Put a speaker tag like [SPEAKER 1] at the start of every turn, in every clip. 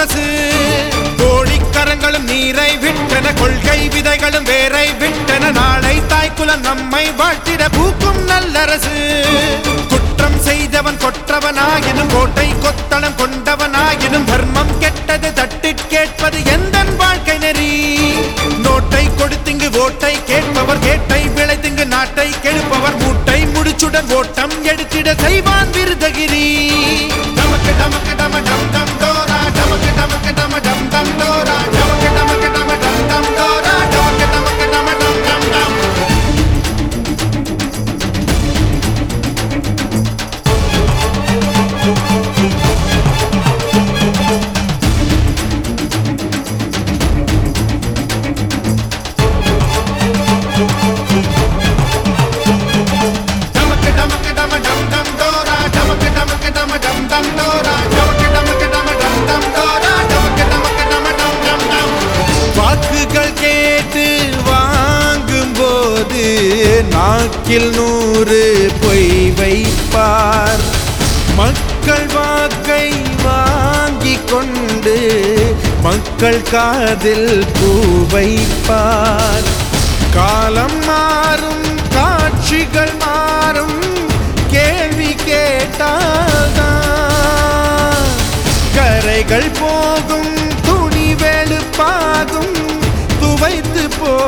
[SPEAKER 1] முரசு கோழிக்கரங்களும் நீரை விட்டன கொள்கை விதைகளும் வேரை விட்டன நாளை தாய்க்குலம் நம்மை வாழ்த்திட பூக்கும் நல்லரசு குற்றம் செய்தவன் கொற்றவனாயினும் கோட்டை கொத்தளம் கொண்டவனாயினும் தர்மம் கெட்டது தட்டிற் கேட்பது எந்தன் வாழ்க்கை நெறி நோட்டை கொடுத்திங்கு ஓட்டை கேட்பவர் கேட்டை விளைத்திங்கு நாட்டை கெடுப்பவர் மூட்டை முடிச்சுடன் ஓட்டம் எடுத்திட செய்வான் விருதகிரி டமக்கு டமக்கு டம டம் டம் டோரா டமக்கு டமக்கு டம டம் டம் டோரா டமக்கு டமக்கு டம டம் டம் டோரா டமக்கு டமக்கு டம டம் டம் டம் டமக்கு டமக்கு டம டம் டம் டோரா டமக்கு டமக்கு டம டம் டம் டோரா டமக்கு டமக்கு டம டம் டம் டோரா டமக்கு டமக்கு டம டம் டம் டம் வாக்குகள் கேட்டு வாங்கும்போது நாக்கில் நூறு பொய் வைப்பார் மக்கள் வாக்கை வாங்கிக் கொண்டு மக்கள் காதில் பூ வைப்பார் காலம் மாறும் காட்சிகள் மாறும் கேள்வி கேட்டால்தான் கரைகள் போகும் துணி வெளுப்பாகும் துவைத்து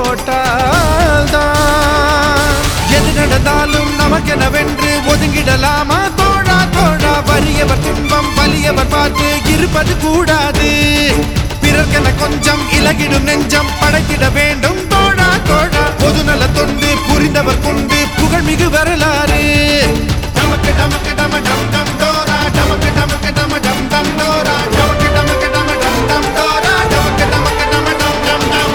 [SPEAKER 1] போட்டால்தான் எது நடந்தாலும் நமக்கெனவென்று ஒதுங்கிடலாமா தோழா தோழா வறியவர் துன்பம் வலியவர் பார்த்து இருப்பது கூடாது பிறர்க்கென கொஞ்சம் இலகிடும் நெஞ்சம் படைத்திட வேண்டும் தோழா தோழா பொதுநல தொண்டு புரிந்தவர் கொண்டு புகழ்மிகு வரலாறு டமக்கு டமக்கு டம டம் டம் டோரா டமக்கு டமக்கு டம டம் டம் டோரா டமக்கு டமக்கு டம டம் டம் டோரா டமக்கு டமக்கு டம டம் டம் டம்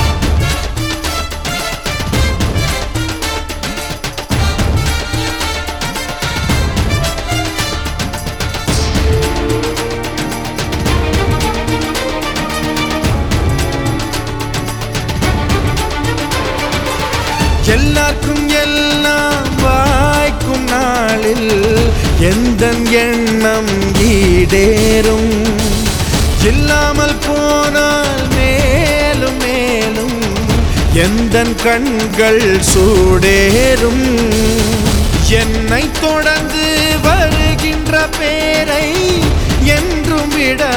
[SPEAKER 1] எல்லாருக்கும் எல்லாம் வாய்க்கும் நாளில் எந்த எண்ணம் ஈடேறும் இல்லாமல் போனால் மேலும் மேலும் எந்த கண்கள் சூடேறும் என்னை தொடர்ந்து வருகின்ற பேரை என்றும்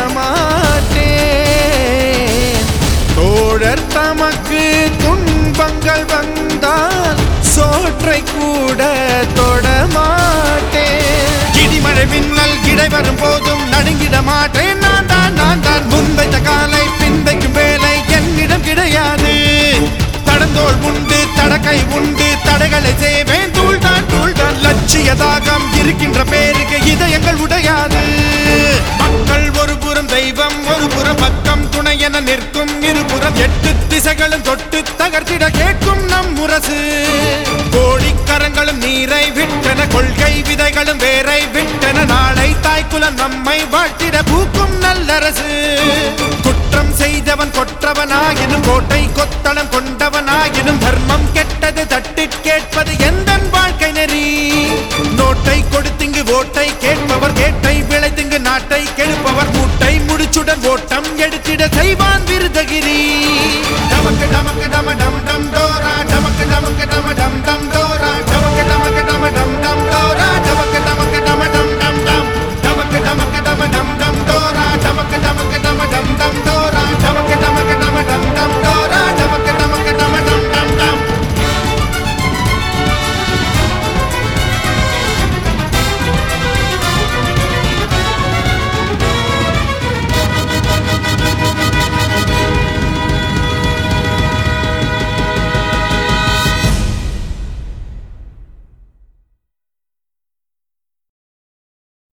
[SPEAKER 1] விடமாட்டேன் தோழர் தமக்கு துன்பங்கள் வந்தால் சோற்றை கூட தொடமாட்டேன் இடிமழை மின்னல் இடை வரும் போதும் நடுங்கிட மாட்டேன் நான் தான் நான் தான் முன்வைத்த காலை பின்வைக்கும் வேலை என்னிடம் கிடையாது தடந்தோள் உண்டு தடக்கை உண்டு தடைகளை செய்வேன் தூள்தான் தூள்தான் லட்சிய தாகம் இருக்கின்ற பேருக்கு இதயங்கள் உடையாது மக்கள் ஒரு புறம் தெய்வம் ஒரு புறம் பக்கம் துணை என நிற்கும் இருபுறம் எட்டு திசைகளும் தொட்டு தகர்த்திட கேட்கும் நம் முரசு கோழிக்கரங்களும் நீரை விட்டன கொள்கை விதைகளும் வேரை விட்டன நாளை தாய்க்குலம் நம்மை வாழ்த்திட பூக்கும் நல்லரசு குற்றம் செய்தவன் கொற்றவனாயினும் கோட்டை கொத்தளம் கொண்டவனாயினும்